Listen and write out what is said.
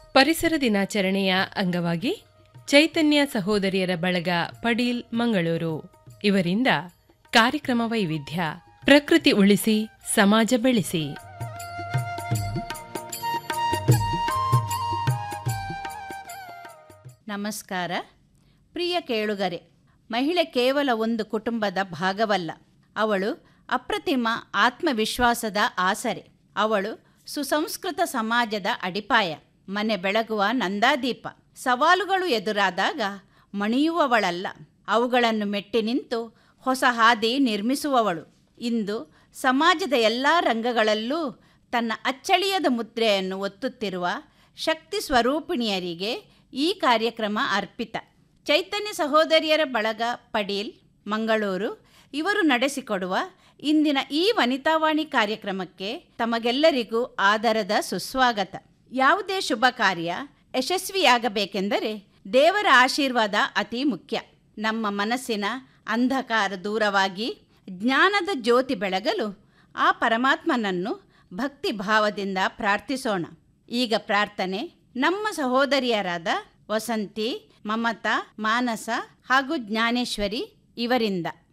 ಪರಿಸರ ದಿನಾಚರಣೆಯ ಅಂಗವಾಗಿ ಚೈತನ್ಯ ಸಹೋದರಿಯರ ಬಳಗ ಪಡೀಲ್ ಮಂಗಳೂರು ಇವರಿಂದ ಕಾರ್ಯಕ್ರಮ ವೈವಿಧ್ಯ ಪ್ರಕೃತಿ ಉಳಿಸಿ ಸಮಾಜ ಬೆಳೆಸಿ ನಮಸ್ಕಾರ ಪ್ರಿಯ ಕೇಳುಗರೆ ಮಹಿಳೆ ಕೇವಲ ಒಂದು ಕುಟುಂಬದ ಭಾಗವಲ್ಲ ಅವಳು ಅಪ್ರತಿಮ ಆತ್ಮವಿಶ್ವಾಸದ ಆಸರೆ ಅವಳು ಸುಸಂಸ್ಕೃತ ಸಮಾಜದ ಅಡಿಪಾಯ ಮನೆ ಬೆಳಗುವ ನಂದಾದೀಪ ಸವಾಲುಗಳು ಎದುರಾದಾಗ ಮಣಿಯುವವಳಲ್ಲ ಅವುಗಳನ್ನು ಮೆಟ್ಟಿ ನಿಂತು ಹೊಸ ಹಾದಿ ನಿರ್ಮಿಸುವವಳು ಇಂದು ಸಮಾಜದ ಎಲ್ಲ ರಂಗಗಳಲ್ಲೂ ತನ್ನ ಅಚ್ಚಳಿಯದ ಮುದ್ರೆಯನ್ನು ಒತ್ತುತ್ತಿರುವ ಶಕ್ತಿ ಸ್ವರೂಪಿಣಿಯರಿಗೆ ಈ ಕಾರ್ಯಕ್ರಮ ಅರ್ಪಿತ ಚೈತನ್ಯ ಸಹೋದರಿಯರ ಬಳಗ ಪಡೀಲ್ ಮಂಗಳೂರು ಇವರು ನಡೆಸಿಕೊಡುವ ಇಂದಿನ ಈ ವನಿತಾವಾಣಿ ಕಾರ್ಯಕ್ರಮಕ್ಕೆ ತಮಗೆಲ್ಲರಿಗೂ ಆದರದ ಸುಸ್ವಾಗತ ಯಾವುದೇ ಶುಭ ಕಾರ್ಯ ಯಶಸ್ವಿಯಾಗಬೇಕೆಂದರೆ ದೇವರ ಆಶೀರ್ವಾದ ಅತಿ ಮುಖ್ಯ ನಮ್ಮ ಮನಸ್ಸಿನ ಅಂಧಕಾರ ದೂರವಾಗಿ ಜ್ಞಾನದ ಜ್ಯೋತಿ ಬೆಳಗಲು ಆ ಪರಮಾತ್ಮನನ್ನು ಭಕ್ತಿ ಭಾವದಿಂದ ಪ್ರಾರ್ಥಿಸೋಣ ಈಗ ಪ್ರಾರ್ಥನೆ ನಮ್ಮ ಸಹೋದರಿಯರಾದ ವಸಂತಿ ಮಮತಾ ಮಾನಸ ಹಾಗೂ ಜ್ಞಾನೇಶ್ವರಿ ಇವರಿಂದ